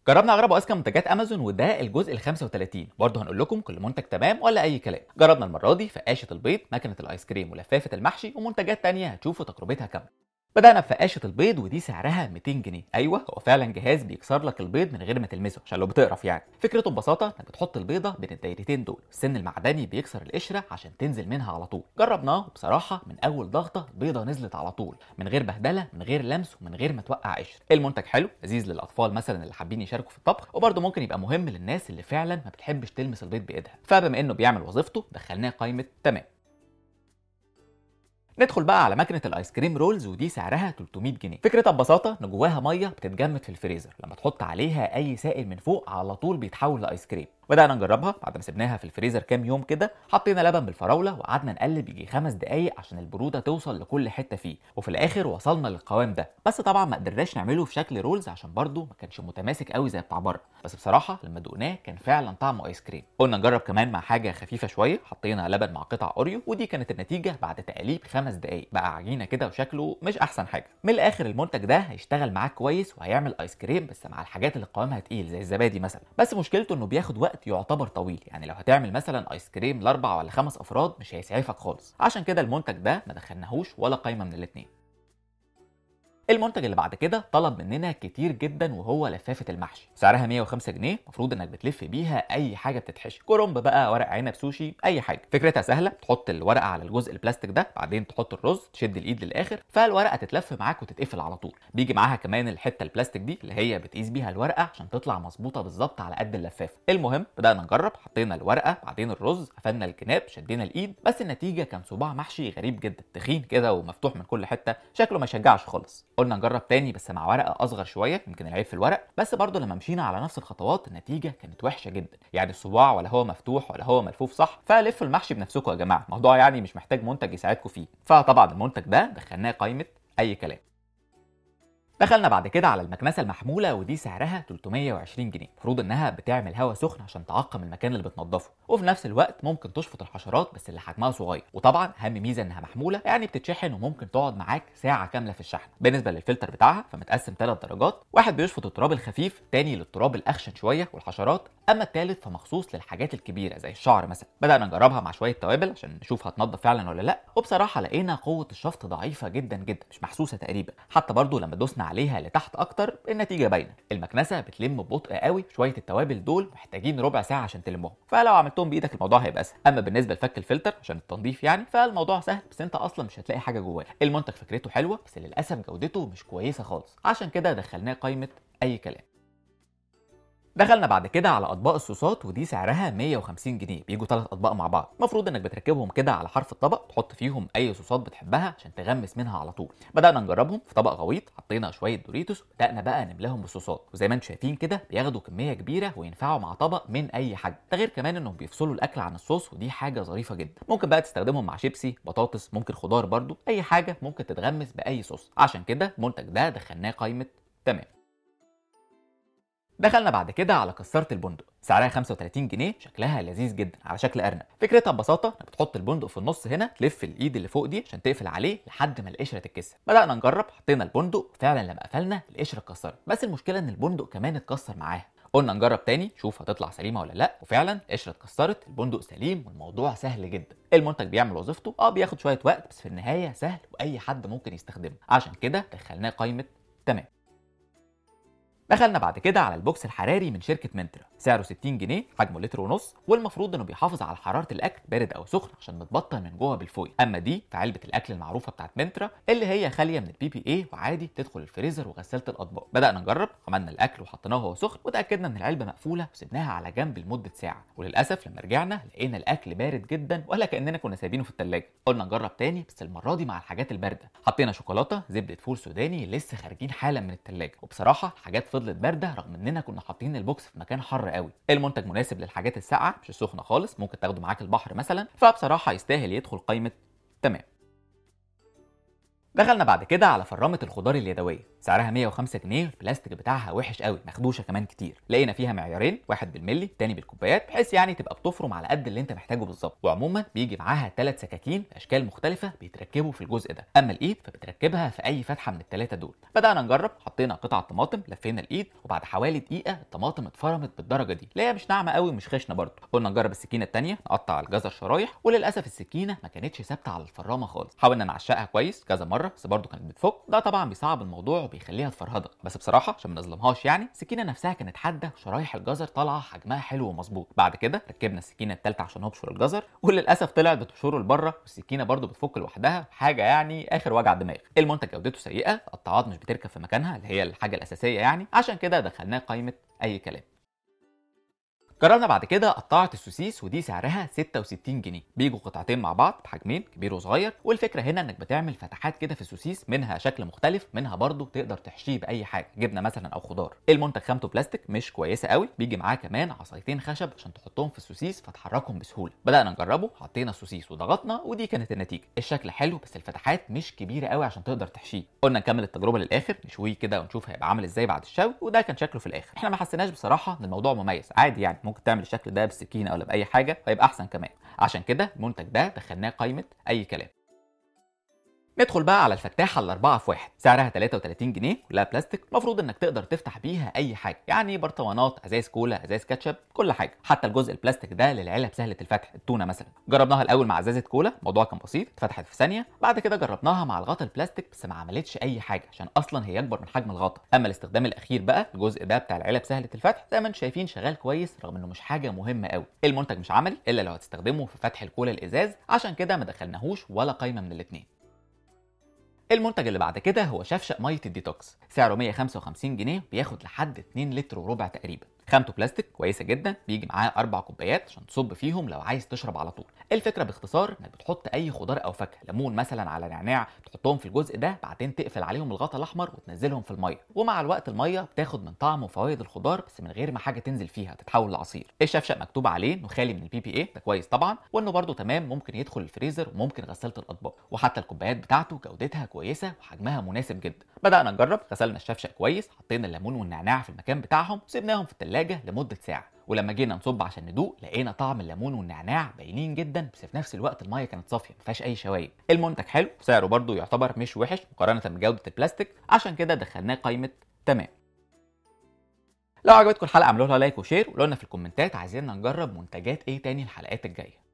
جربنا اغرب واذكى منتجات امازون وده الجزء ال 35 برضه هنقول لكم كل منتج تمام ولا اي كلام جربنا المره دي فقاشه البيض ماكينه الايس كريم ولفافه المحشي ومنتجات تانية هتشوفوا تجربتها كامله بدأنا بفقاشة البيض ودي سعرها 200 جنيه، أيوه هو فعلا جهاز بيكسر لك البيض من غير ما تلمسه عشان لو بتقرف يعني، فكرته ببساطة إنك بتحط البيضة بين الدايرتين دول، السن المعدني بيكسر القشرة عشان تنزل منها على طول، جربناه وبصراحة من أول ضغطة البيضة نزلت على طول، من غير بهدلة، من غير لمس ومن غير ما توقع قشر، المنتج حلو، لذيذ للأطفال مثلا اللي حابين يشاركوا في الطبخ، وبرده ممكن يبقى مهم للناس اللي فعلا ما بتحبش تلمس البيض بإيدها، فبما إنه بيعمل وظيفته دخلناه قائمة تمام. ندخل بقى على ماكينه الايس كريم رولز ودي سعرها 300 جنيه فكرتها ببساطه ان جواها ميه بتتجمد في الفريزر لما تحط عليها اي سائل من فوق على طول بيتحول لايس كريم بدأنا نجربها بعد ما سبناها في الفريزر كام يوم كده حطينا لبن بالفراولة وقعدنا نقلب يجي خمس دقايق عشان البرودة توصل لكل حتة فيه وفي الآخر وصلنا للقوام ده بس طبعا ما قدرناش نعمله في شكل رولز عشان برده ما كانش متماسك قوي زي بتاع بره بس بصراحة لما دقناه كان فعلا طعمه ايس كريم قلنا نجرب كمان مع حاجة خفيفة شوية حطينا لبن مع قطع اوريو ودي كانت النتيجة بعد تقليب خمس دقايق بقى عجينة كده وشكله مش أحسن حاجة من الآخر المنتج ده هيشتغل معاك كويس وهيعمل ايس كريم بس مع الحاجات اللي قوامها تقيل زي الزبادي مثلا بس مشكلته انه بياخد وقت يعتبر طويل يعني لو هتعمل مثلا ايس كريم لاربع ولا خمس افراد مش هيسعفك خالص عشان كده المنتج ده ما دخلناهوش ولا قايمه من الاثنين المنتج اللي بعد كده طلب مننا كتير جدا وهو لفافه المحشي سعرها 105 جنيه المفروض انك بتلف بيها اي حاجه بتتحشي كرنب بقى ورق عنب سوشي اي حاجه فكرتها سهله تحط الورقه على الجزء البلاستيك ده بعدين تحط الرز تشد الايد للاخر فالورقه تتلف معاك وتتقفل على طول بيجي معاها كمان الحته البلاستيك دي اللي هي بتقيس بيها الورقه عشان تطلع مظبوطه بالظبط على قد اللفافه المهم بدانا نجرب حطينا الورقه بعدين الرز قفلنا الجناب شدينا الايد بس النتيجه كان صباع محشي غريب جدا تخين كده ومفتوح من كل حته شكله ما يشجعش خالص قلنا نجرب تاني بس مع ورقه اصغر شويه يمكن العيب في الورق بس برضه لما مشينا على نفس الخطوات النتيجه كانت وحشه جدا يعني الصباع ولا هو مفتوح ولا هو ملفوف صح فلفوا المحشي بنفسكم يا جماعه الموضوع يعني مش محتاج منتج يساعدكم فيه فطبعا المنتج ده دخلناه قائمه اي كلام دخلنا بعد كده على المكنسه المحموله ودي سعرها 320 جنيه المفروض انها بتعمل هواء سخن عشان تعقم المكان اللي بتنضفه وفي نفس الوقت ممكن تشفط الحشرات بس اللي حجمها صغير وطبعا اهم ميزه انها محموله يعني بتتشحن وممكن تقعد معاك ساعه كامله في الشحن بالنسبه للفلتر بتاعها فمتقسم ثلاث درجات واحد بيشفط التراب الخفيف تاني للتراب الاخشن شويه والحشرات اما الثالث فمخصوص للحاجات الكبيره زي الشعر مثلا بدانا نجربها مع شويه توابل عشان نشوف هتنضف فعلا ولا لا وبصراحه لقينا قوه الشفط ضعيفه جدا جدا مش محسوسه تقريبا حتى برضو لما دوسنا عليها لتحت اكتر النتيجه باينه المكنسه بتلم ببطء قوي شويه التوابل دول محتاجين ربع ساعه عشان تلمهم فلو عملتهم بايدك الموضوع هيبقى اسهل اما بالنسبه لفك الفلتر عشان التنظيف يعني فالموضوع سهل بس انت اصلا مش هتلاقي حاجه جواه المنتج فكرته حلوه بس للاسف جودته مش كويسه خالص عشان كده دخلناه قائمه اي كلام دخلنا بعد كده على اطباق الصوصات ودي سعرها 150 جنيه بيجوا ثلاث اطباق مع بعض المفروض انك بتركبهم كده على حرف الطبق تحط فيهم اي صوصات بتحبها عشان تغمس منها على طول بدانا نجربهم في طبق غويط حطينا شويه دوريتوس بدانا بقى نملاهم بالصوصات وزي ما انتم شايفين كده بياخدوا كميه كبيره وينفعوا مع طبق من اي حاجه ده غير كمان انهم بيفصلوا الاكل عن الصوص ودي حاجه ظريفه جدا ممكن بقى تستخدمهم مع شيبسي بطاطس ممكن خضار برضو اي حاجه ممكن تتغمس باي صوص عشان كده المنتج ده دخلناه قائمه تمام دخلنا بعد كده على كسرة البندق سعرها 35 جنيه شكلها لذيذ جدا على شكل ارنب فكرتها ببساطه انك بتحط البندق في النص هنا تلف الايد اللي فوق دي عشان تقفل عليه لحد ما القشره تتكسر بدانا نجرب حطينا البندق فعلا لما قفلنا القشره اتكسرت بس المشكله ان البندق كمان اتكسر معاها قلنا نجرب تاني شوف هتطلع سليمه ولا لا وفعلا القشره اتكسرت البندق سليم والموضوع سهل جدا المنتج بيعمل وظيفته اه بياخد شويه وقت بس في النهايه سهل واي حد ممكن يستخدمه عشان كده دخلناه قائمه تمام دخلنا بعد كده على البوكس الحراري من شركه منترا سعره 60 جنيه حجمه لتر ونص والمفروض انه بيحافظ على حراره الاكل بارد او سخن عشان متبطن من جوه بالفويل اما دي في علبه الاكل المعروفه بتاعت منترا اللي هي خاليه من البي بي اي وعادي تدخل الفريزر وغساله الاطباق بدانا نجرب عملنا الاكل وحطيناه وهو سخن وتاكدنا ان العلبه مقفوله وسبناها على جنب لمده ساعه وللاسف لما رجعنا لقينا الاكل بارد جدا ولا كاننا كنا سايبينه في الثلاجه قلنا نجرب تاني بس المره دي مع الحاجات البارده حطينا شوكولاته زبده فول سوداني لسه خارجين حالا من الثلاجه وبصراحه الحاجات فضلت بارده رغم اننا كنا حاطين البوكس في مكان حر قوي المنتج مناسب للحاجات الساقعه مش السخنه خالص ممكن تاخده معاك البحر مثلا فبصراحه يستاهل يدخل قائمه تمام دخلنا بعد كده على فرامه الخضار اليدويه سعرها 105 جنيه البلاستيك بتاعها وحش قوي مخدوشه كمان كتير لقينا فيها معيارين واحد بالملي التاني بالكوبايات بحيث يعني تبقى بتفرم على قد اللي انت محتاجه بالظبط وعموما بيجي معاها ثلاث سكاكين باشكال مختلفه بيتركبوا في الجزء ده اما الايد فبتركبها في اي فتحه من الثلاثه دول بدانا نجرب حطينا قطعه طماطم لفينا الايد وبعد حوالي دقيقه الطماطم اتفرمت بالدرجه دي اللي هي مش ناعمه قوي ومش خشنه برضه قلنا نجرب السكينه الثانيه نقطع الجزر شرايح وللاسف السكينه ما كانتش ثابته على الفرامه خالص حاولنا نعشقها كويس كذا مره بس برضه كانت بتفك ده طبعا بيصعب الموضوع وبيخليها تفرهدك بس بصراحه عشان ما نظلمهاش يعني السكينه نفسها كانت حاده وشرايح الجزر طالعه حجمها حلو ومظبوط بعد كده ركبنا السكينه الثالثه عشان نبشر الجزر وللاسف طلعت بتبشره لبره والسكينه برضه بتفك لوحدها حاجه يعني اخر وجع دماغ المنتج جودته سيئه القطاعات مش بتركب في مكانها اللي هي الحاجه الاساسيه يعني عشان كده دخلناه قائمه اي كلام جربنا بعد كده قطاعة السوسيس ودي سعرها 66 جنيه بيجوا قطعتين مع بعض بحجمين كبير وصغير والفكرة هنا انك بتعمل فتحات كده في السوسيس منها شكل مختلف منها برضو تقدر تحشيه بأي حاجة جبنة مثلا أو خضار المنتج خامته بلاستيك مش كويسة قوي بيجي معاه كمان عصايتين خشب عشان تحطهم في السوسيس فتحركهم بسهولة بدأنا نجربه حطينا السوسيس وضغطنا ودي كانت النتيجة الشكل حلو بس الفتحات مش كبيرة قوي عشان تقدر تحشيه قلنا نكمل التجربة للآخر نشويه كده ونشوف هيبقى عامل ازاي بعد الشوي وده كان شكله في الآخر احنا ما حسيناش بصراحة ان الموضوع مميز عادي يعني ممكن تعمل الشكل ده بالسكينه ولا باي حاجه هيبقى احسن كمان عشان كده المنتج ده دخلناه قائمه اي كلام ندخل بقى على الفتاحه الاربعه في واحد سعرها 33 جنيه كلها بلاستيك المفروض انك تقدر تفتح بيها اي حاجه يعني برطمانات ازاز كولا ازاز كاتشب كل حاجه حتى الجزء البلاستيك ده للعلب سهله الفتح التونه مثلا جربناها الاول مع ازازه كولا الموضوع كان بسيط اتفتحت في ثانيه بعد كده جربناها مع الغطا البلاستيك بس ما عملتش اي حاجه عشان اصلا هي اكبر من حجم الغطا اما الاستخدام الاخير بقى الجزء ده بتاع العلب سهله الفتح زي ما انتم شايفين شغال كويس رغم انه مش حاجه مهمه قوي المنتج مش عملي الا لو هتستخدمه في فتح الكولا الازاز عشان كده ما دخلناهوش ولا قايمه من الاثنين المنتج اللي بعد كده هو شفشق ميه الديتوكس سعره 155 جنيه بياخد لحد 2 لتر وربع تقريبا خامته بلاستيك كويسه جدا بيجي معاه اربع كوبايات عشان تصب فيهم لو عايز تشرب على طول الفكره باختصار انك بتحط اي خضار او فاكهه ليمون مثلا على نعناع تحطهم في الجزء ده بعدين تقفل عليهم الغطا الاحمر وتنزلهم في الميه ومع الوقت الميه بتاخد من طعم وفوائد الخضار بس من غير ما حاجه تنزل فيها تتحول لعصير الشفشق مكتوب عليه انه خالي من البي بي اي ده كويس طبعا وانه برده تمام ممكن يدخل الفريزر وممكن غساله الاطباق وحتى الكوبايات بتاعته جودتها كويسه وحجمها مناسب جدا بدانا نجرب غسلنا الشفشق كويس حطينا الليمون والنعناع في المكان بتاعهم وسيبناهم في الثلاجه لمده ساعه ولما جينا نصب عشان ندوق لقينا طعم الليمون والنعناع باينين جدا بس في نفس الوقت الميه كانت صافيه ما فيهاش اي شوايب المنتج حلو سعره برضه يعتبر مش وحش مقارنه بجوده البلاستيك عشان كده دخلناه قائمه تمام لو عجبتكم الحلقه اعملوا لها لايك وشير وقولوا لنا في الكومنتات عايزين نجرب منتجات ايه تاني الحلقات الجايه